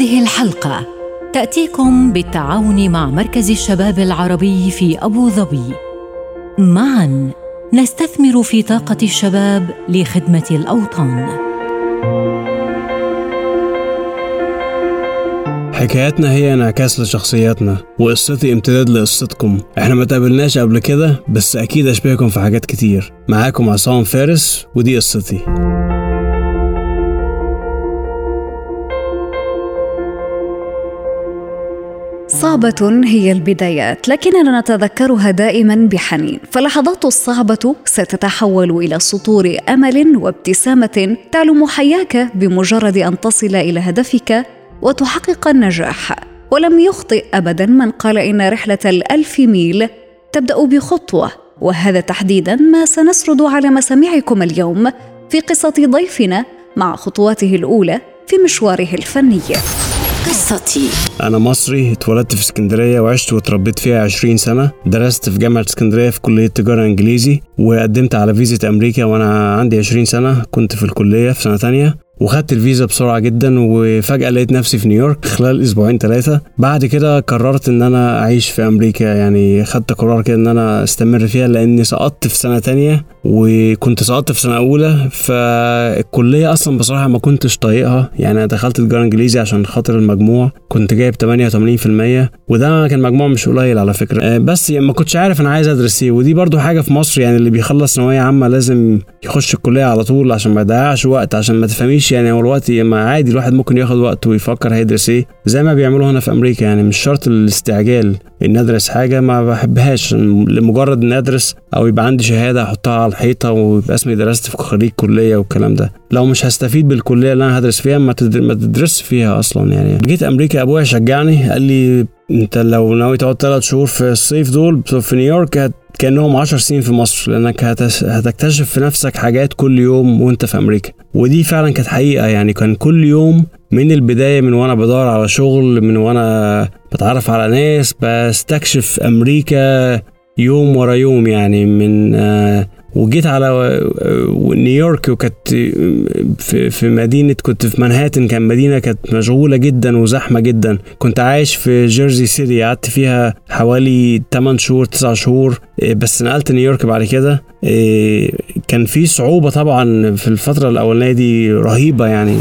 هذه الحلقة تأتيكم بالتعاون مع مركز الشباب العربي في أبو ظبي. معا نستثمر في طاقة الشباب لخدمة الأوطان. حكاياتنا هي انعكاس لشخصياتنا وقصتي امتداد لقصتكم احنا ما تقابلناش قبل كده بس اكيد اشبهكم في حاجات كتير معاكم عصام فارس ودي قصتي صعبة هي البدايات لكننا نتذكرها دائما بحنين فاللحظات الصعبة ستتحول إلى سطور أمل وابتسامة تعلو حياك بمجرد أن تصل إلى هدفك وتحقق النجاح ولم يخطئ أبدا من قال إن رحلة الألف ميل تبدأ بخطوة وهذا تحديدا ما سنسرد على مسامعكم اليوم في قصة ضيفنا مع خطواته الأولى في مشواره الفني قصتي أنا مصري اتولدت في اسكندرية وعشت واتربيت فيها 20 سنة درست في جامعة اسكندرية في كلية تجارة إنجليزي وقدمت على فيزا أمريكا وأنا عندي 20 سنة كنت في الكلية في سنة تانية وخدت الفيزا بسرعة جدا وفجأة لقيت نفسي في نيويورك خلال أسبوعين ثلاثة بعد كده قررت إن أنا أعيش في أمريكا يعني خدت قرار كده إن أنا أستمر فيها لأني سقطت في سنة تانية وكنت سقطت في سنة أولى فالكلية أصلا بصراحة ما كنتش طايقها يعني أنا دخلت تجارة إنجليزي عشان خاطر المجموع كنت جايب 88% وده كان مجموع مش قليل على فكرة آه، بس يعني ما كنتش عارف أنا عايز أدرس إيه ودي برضو حاجة في مصر يعني اللي بيخلص ثانوية عامة لازم يخش الكلية على طول عشان ما يضيعش وقت عشان ما تفهميش يعني هو الوقت ما عادي الواحد ممكن ياخد وقت ويفكر هيدرس ايه زي ما بيعملوا هنا في امريكا يعني مش شرط الاستعجال ان ادرس حاجه ما بحبهاش لمجرد ان ادرس او يبقى عندي شهاده احطها على الحيطه ويبقى اسمي درست في خريج كليه والكلام ده لو مش هستفيد بالكليه اللي انا هدرس فيها ما, ما تدرس فيها اصلا يعني جيت امريكا ابويا شجعني قال لي انت لو ناوي تقعد ثلاث شهور في الصيف دول في نيويورك كانهم عشر سنين في مصر لانك هتكتشف في نفسك حاجات كل يوم وانت في امريكا ودي فعلا كانت حقيقه يعني كان كل يوم من البدايه من وانا بدور على شغل من وانا بتعرف على ناس بستكشف امريكا يوم ورا يوم يعني من وجيت على نيويورك وكانت في, في مدينة كنت في منهاتن كان مدينة كانت مشغولة جدا وزحمة جدا كنت عايش في جيرزي سيتي قعدت فيها حوالي 8 شهور 9 شهور بس نقلت نيويورك بعد كده كان في صعوبة طبعا في الفترة الأولانية دي رهيبة يعني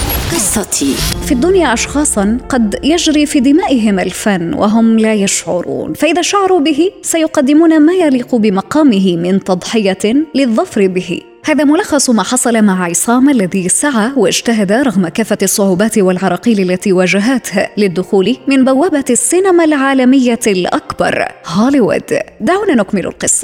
قصتي في الدنيا اشخاصا قد يجري في دمائهم الفن وهم لا يشعرون فاذا شعروا به سيقدمون ما يليق بمقامه من تضحيه للظفر به هذا ملخص ما حصل مع عصام الذي سعى واجتهد رغم كافة الصعوبات والعراقيل التي واجهته للدخول من بوابة السينما العالمية الأكبر هوليوود دعونا نكمل القصة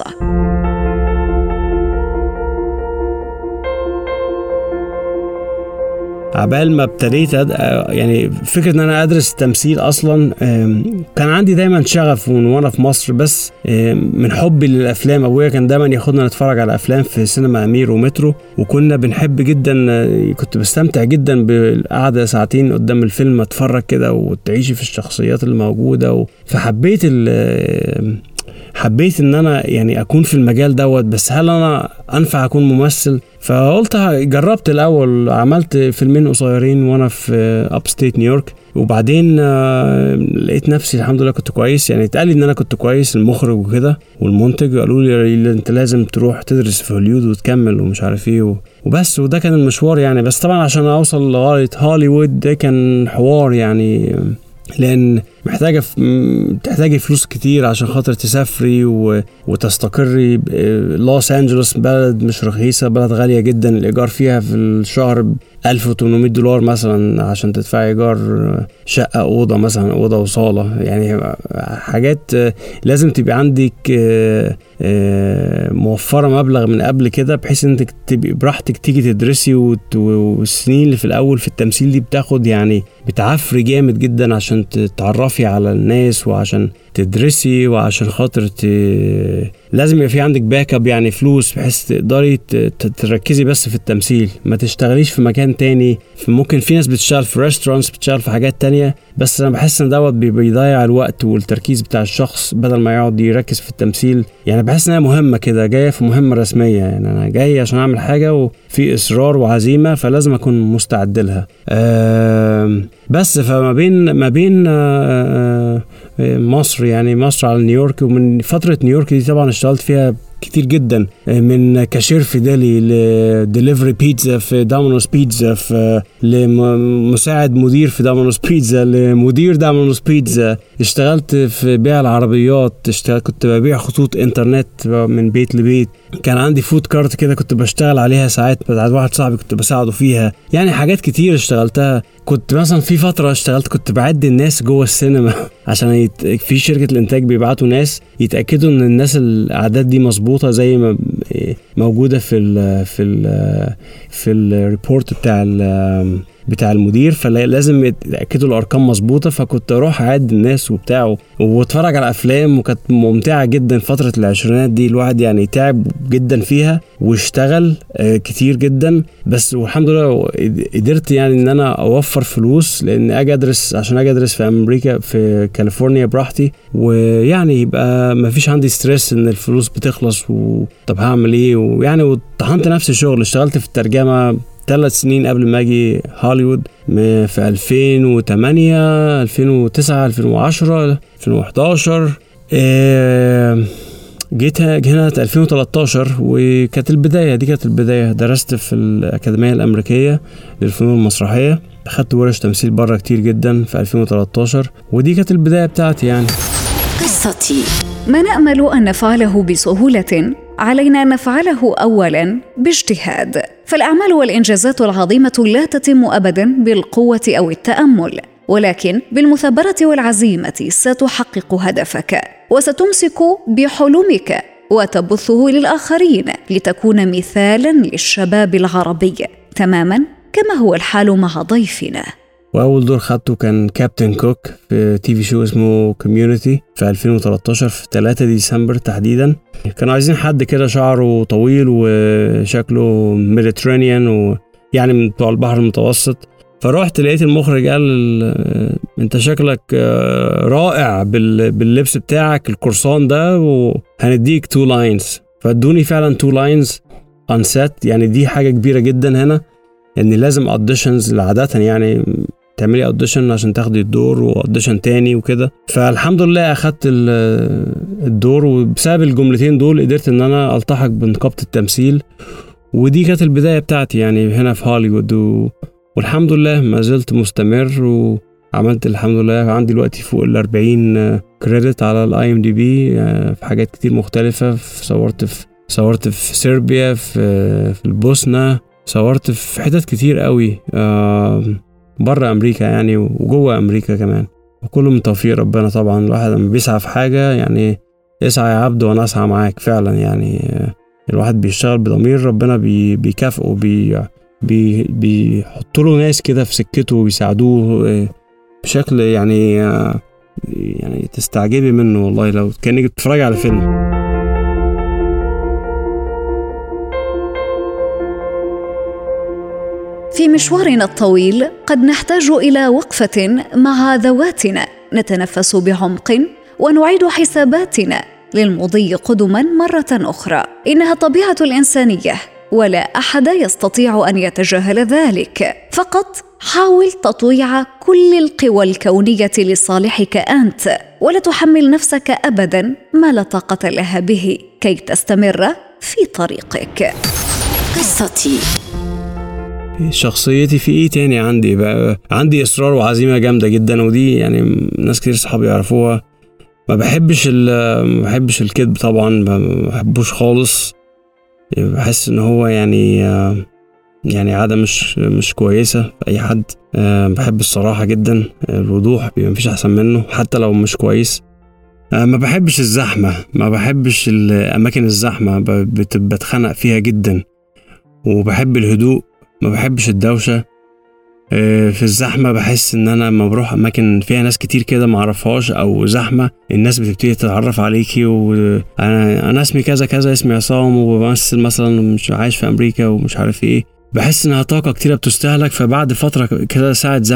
عبال ما ابتديت أد... يعني فكره ان انا ادرس تمثيل اصلا كان عندي دايما شغف من وانا في مصر بس من حبي للافلام ابويا كان دايما ياخدنا نتفرج على افلام في سينما امير ومترو وكنا بنحب جدا كنت بستمتع جدا بالقعده ساعتين قدام الفيلم اتفرج كده وتعيشي في الشخصيات اللي موجوده فحبيت ال حبيت ان انا يعني اكون في المجال دوت بس هل انا انفع اكون ممثل فقلت جربت الاول عملت فيلمين قصيرين وانا في اب ستيت نيويورك وبعدين لقيت نفسي الحمد لله كنت كويس يعني اتقال لي ان انا كنت كويس المخرج وكده والمنتج قالوا لي انت لازم تروح تدرس في هوليود وتكمل ومش عارف ايه وبس وده كان المشوار يعني بس طبعا عشان اوصل لغايه هوليوود ده كان حوار يعني لان محتاجه تحتاجي فلوس كتير عشان خاطر تسافري و... وتستقري لوس انجلوس بلد مش رخيصه بلد غاليه جدا الايجار فيها في الشهر 1800 دولار مثلا عشان تدفعي ايجار شقه اوضه مثلا اوضه وصاله يعني حاجات لازم تبقى عندك موفره مبلغ من قبل كده بحيث انك تبقي براحتك تيجي تدرسي والسنين اللي في الاول في التمثيل دي بتاخد يعني بتعفري جامد جدا عشان تتعرفي على الناس وعشان تدرسي وعشان خاطر ت... لازم يبقى في عندك باك اب يعني فلوس بحيث تقدري تركزي بس في التمثيل ما تشتغليش في مكان تاني في ممكن في ناس بتشتغل في ريستورانتس بتشتغل في حاجات تانية بس انا بحس ان دوت بيضيع الوقت والتركيز بتاع الشخص بدل ما يقعد يركز في التمثيل يعني بحس انها مهمه كده جايه في مهمه رسميه يعني انا جاي عشان اعمل حاجه وفي اصرار وعزيمه فلازم اكون مستعد لها بس فما بين ما بين مصر يعني مصر على نيويورك ومن فتره نيويورك دي طبعا اشتغلت فيها كتير جدا من كاشير في ديلي لدليفري بيتزا في دامونوس بيتزا في لمساعد مدير في دامونوس بيتزا لمدير دامونوس بيتزا اشتغلت في بيع العربيات اشتغلت كنت ببيع خطوط انترنت من بيت لبيت كان عندي فود كارت كده كنت بشتغل عليها ساعات بتاعت واحد صاحبي كنت بساعده فيها يعني حاجات كتير اشتغلتها كنت مثلا في فتره اشتغلت كنت بعد الناس جوه السينما عشان يت... في شركه الانتاج بيبعتوا ناس يتاكدوا ان الناس الاعداد دي مظبوطه زي ما موجوده في ال في ال في الريبورت بتاع ال بتاع المدير فلازم يتاكدوا الارقام مظبوطه فكنت اروح اعد الناس وبتاع واتفرج على افلام وكانت ممتعه جدا فتره العشرينات دي الواحد يعني تعب جدا فيها واشتغل كتير جدا بس والحمد لله قدرت يعني ان انا اوفر فلوس لان اجي ادرس عشان اجي ادرس في امريكا في كاليفورنيا براحتي ويعني يبقى ما فيش عندي ستريس ان الفلوس بتخلص وطب هعمل ايه ويعني وطحنت نفسي شغل اشتغلت في الترجمه ثلاث سنين قبل ما اجي هوليوود في 2008 2009 2010 2011 إيه جيت هنا 2013 وكانت البدايه دي كانت البدايه درست في الاكاديميه الامريكيه للفنون المسرحيه اخدت ورش تمثيل بره كتير جدا في 2013 ودي كانت البدايه بتاعتي يعني قصتي ما نامل ان نفعله بسهوله علينا ان نفعله اولا باجتهاد فالاعمال والانجازات العظيمه لا تتم ابدا بالقوه او التامل ولكن بالمثابره والعزيمه ستحقق هدفك وستمسك بحلمك وتبثه للاخرين لتكون مثالا للشباب العربي تماما كما هو الحال مع ضيفنا واول دور خدته كان كابتن كوك في تي في شو اسمه كوميونتي في 2013 في 3 ديسمبر تحديدا كانوا عايزين حد كده شعره طويل وشكله ميديترينيان ويعني من بتوع البحر المتوسط فروحت لقيت المخرج قال انت شكلك رائع باللبس بتاعك القرصان ده وهنديك تو لاينز فادوني فعلا تو لاينز اون سيت يعني دي حاجه كبيره جدا هنا ان لازم اوديشنز عاده يعني تعملي اوديشن عشان تاخدي الدور واوديشن تاني وكده فالحمد لله اخدت الدور وبسبب الجملتين دول قدرت ان انا التحق بنقابه التمثيل ودي كانت البدايه بتاعتي يعني هنا في هوليوود و... والحمد لله ما زلت مستمر وعملت الحمد لله عندي دلوقتي فوق ال 40 كريدت على الاي ام دي بي في حاجات كتير مختلفه صورت في صورت في صربيا في في البوسنه صورت في حتت كتير قوي بره امريكا يعني وجوه امريكا كمان وكله من توفيق ربنا طبعا الواحد لما بيسعى في حاجه يعني اسعى يا عبد وانا اسعى معاك فعلا يعني الواحد بيشتغل بضمير ربنا بي بيكافئه بي بي بيحط له ناس كده في سكته وبيساعدوه بشكل يعني يعني تستعجبي منه والله لو كانك بتتفرجي على فيلم في مشوارنا الطويل قد نحتاج الى وقفه مع ذواتنا نتنفس بعمق ونعيد حساباتنا للمضي قدما مره اخرى انها الطبيعه الانسانيه ولا احد يستطيع ان يتجاهل ذلك فقط حاول تطويع كل القوى الكونيه لصالحك انت ولا تحمل نفسك ابدا ما لا طاقه لها به كي تستمر في طريقك قصتي شخصيتي في ايه تاني عندي بقى عندي اصرار وعزيمه جامده جدا ودي يعني ناس كتير صحابي يعرفوها ما بحبش ما بحبش الكذب طبعا ما بحبوش خالص بحس ان هو يعني يعني عادة مش مش كويسة في أي حد بحب الصراحة جدا الوضوح بيبقى مفيش أحسن منه حتى لو مش كويس ما بحبش الزحمة ما بحبش الأماكن الزحمة بتخنق فيها جدا وبحب الهدوء ما بحبش الدوشة في الزحمة بحس إن أنا لما بروح أماكن فيها ناس كتير كده معرفهاش أو زحمة الناس بتبتدي تتعرف عليكي وأنا أنا اسمي كذا كذا اسمي عصام وبمثل مثلا مش عايش في أمريكا ومش عارف إيه بحس إنها طاقة كتيرة بتستهلك فبعد فترة كده ساعة زمن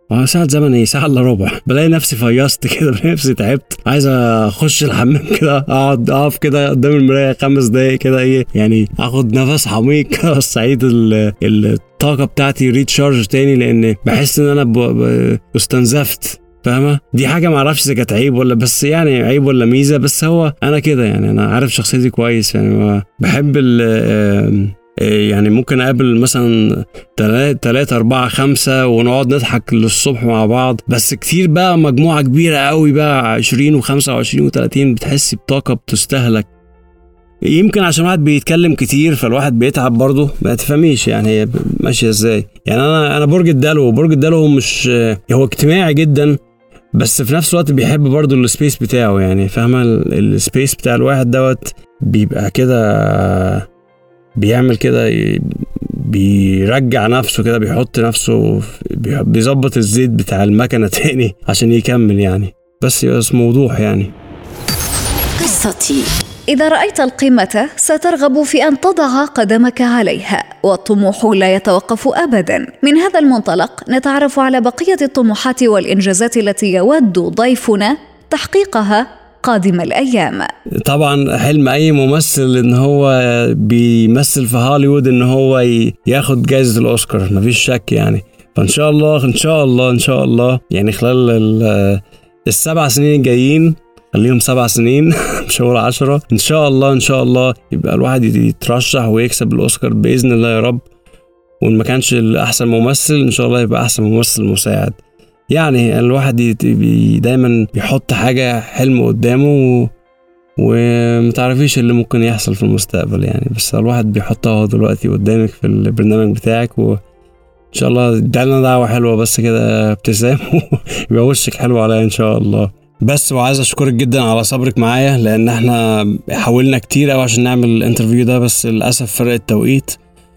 اه ساعة زمن ايه ساعة الا ربع بلاقي نفسي فيصت كده بلاقي نفسي تعبت عايز اخش الحمام كده اقعد اقف كده قدام المراية خمس دقايق كده ايه يعني اخد نفس عميق كده استعيد الطاقة بتاعتي ريتشارج تاني لان بحس ان انا استنزفت فاهمه دي حاجه ما اعرفش اذا كانت عيب ولا بس يعني عيب ولا ميزه بس هو انا كده يعني انا عارف شخصيتي كويس يعني بحب ال يعني ممكن اقابل مثلا تلاتة أربعة خمسة ونقعد نضحك للصبح مع بعض بس كتير بقى مجموعة كبيرة قوي بقى عشرين وخمسة وعشرين وتلاتين بتحسي بطاقة بتستهلك يمكن عشان واحد بيتكلم كتير فالواحد بيتعب برضه ما تفهميش يعني هي ماشيه ازاي يعني انا انا برج الدلو برج الدلو مش هو اجتماعي جدا بس في نفس الوقت بيحب برضه السبيس بتاعه يعني فاهمه السبيس بتاع الواحد دوت بيبقى كده بيعمل كده بيرجع نفسه كده بيحط نفسه بيظبط الزيت بتاع المكنه تاني عشان يكمل يعني بس بس موضوع يعني قصتي إذا رأيت القمة سترغب في أن تضع قدمك عليها والطموح لا يتوقف أبدا من هذا المنطلق نتعرف على بقية الطموحات والإنجازات التي يود ضيفنا تحقيقها قادم الأيام طبعا حلم أي ممثل إن هو بيمثل في هوليوود إن هو ياخد جائزة الأوسكار مفيش شك يعني فإن شاء الله إن شاء الله إن شاء الله يعني خلال السبع سنين الجايين خليهم سبع سنين مش هقول عشرة ان شاء الله ان شاء الله يبقى الواحد يترشح ويكسب الاوسكار باذن الله يا رب وان ما كانش احسن ممثل ان شاء الله يبقى احسن ممثل مساعد يعني الواحد دايما بيحط حاجة حلم قدامه ومتعرفيش اللي ممكن يحصل في المستقبل يعني بس الواحد بيحطها دلوقتي قدامك في البرنامج بتاعك و ان شاء الله ادعنا دعوة حلوة بس كده ابتسام ويبقى وشك حلو عليا ان شاء الله بس وعايز اشكرك جدا على صبرك معايا لان احنا حاولنا كتير قوي عشان نعمل الانترفيو ده بس للاسف فرق التوقيت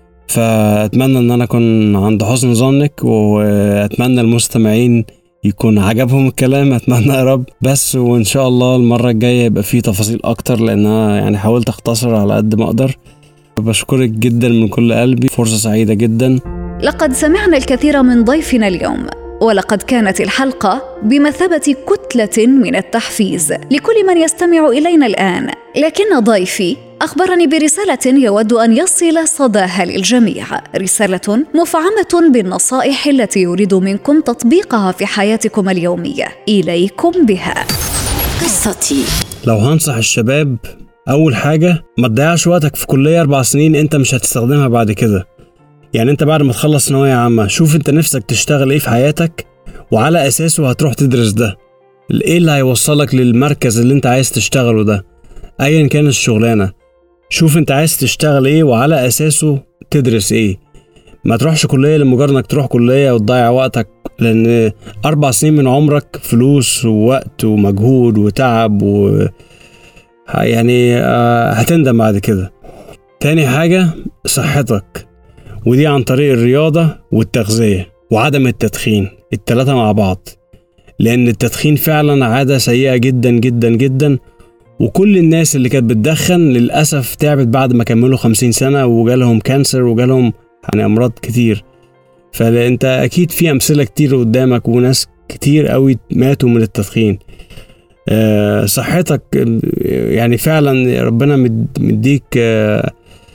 فاتمنى ان انا اكون عند حسن ظنك واتمنى المستمعين يكون عجبهم الكلام اتمنى يا رب بس وان شاء الله المره الجايه يبقى فيه تفاصيل اكتر لان انا يعني حاولت اختصر على قد ما اقدر بشكرك جدا من كل قلبي فرصه سعيده جدا لقد سمعنا الكثير من ضيفنا اليوم ولقد كانت الحلقة بمثابة كتلة من التحفيز لكل من يستمع إلينا الآن، لكن ضيفي أخبرني برسالة يود أن يصل صداها للجميع، رسالة مفعمة بالنصائح التي يريد منكم تطبيقها في حياتكم اليومية، إليكم بها. قصتي لو هنصح الشباب أول حاجة ما تضيعش وقتك في كلية أربع سنين أنت مش هتستخدمها بعد كده يعني انت بعد ما تخلص ثانويه عامه شوف انت نفسك تشتغل ايه في حياتك وعلى اساسه هتروح تدرس ده ايه اللي هيوصلك للمركز اللي انت عايز تشتغله ده ايا كان الشغلانه شوف انت عايز تشتغل ايه وعلى اساسه تدرس ايه ما تروحش كلية لمجرد انك تروح كلية وتضيع وقتك لان اربع سنين من عمرك فلوس ووقت ومجهود وتعب و يعني آه، هتندم بعد كده تاني حاجة صحتك ودي عن طريق الرياضة والتغذية وعدم التدخين التلاتة مع بعض لأن التدخين فعلا عادة سيئة جدا جدا جدا وكل الناس اللي كانت بتدخن للأسف تعبت بعد ما كملوا خمسين سنة وجالهم كانسر وجالهم يعني أمراض كتير فأنت أكيد في أمثلة كتير قدامك وناس كتير قوي ماتوا من التدخين أه صحتك يعني فعلا ربنا مديك أه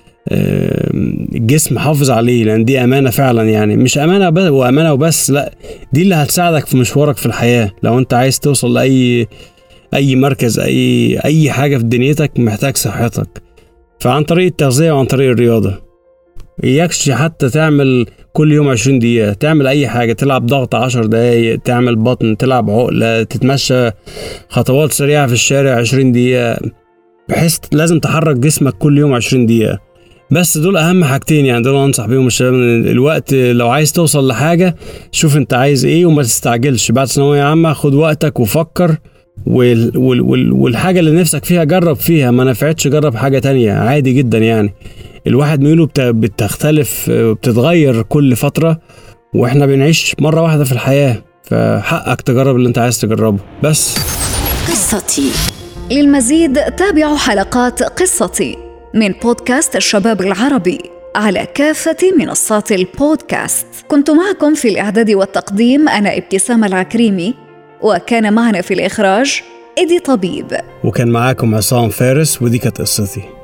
الجسم حافظ عليه لان دي امانه فعلا يعني مش امانه بس وامانه وبس لا دي اللي هتساعدك في مشوارك في الحياه لو انت عايز توصل لاي اي مركز اي اي حاجه في دنيتك محتاج صحتك فعن طريق التغذيه وعن طريق الرياضه اياكش حتى تعمل كل يوم 20 دقيقة تعمل أي حاجة تلعب ضغط 10 دقايق تعمل بطن تلعب عقلة تتمشى خطوات سريعة في الشارع 20 دقيقة بحيث لازم تحرك جسمك كل يوم 20 دقيقة بس دول اهم حاجتين يعني دول انصح بيهم الشباب الوقت لو عايز توصل لحاجه شوف انت عايز ايه وما تستعجلش بعد ثانويه عامه خد وقتك وفكر وال وال وال والحاجه اللي نفسك فيها جرب فيها ما نفعتش جرب حاجه تانية عادي جدا يعني الواحد ميوله بتختلف بتتغير كل فتره واحنا بنعيش مره واحده في الحياه فحقك تجرب اللي انت عايز تجربه بس قصتي للمزيد تابعوا حلقات قصتي من بودكاست الشباب العربي على كافة منصات البودكاست كنت معكم في الإعداد والتقديم أنا ابتسام العكريمي وكان معنا في الإخراج إيدي طبيب وكان معاكم عصام فارس ودي كانت قصتي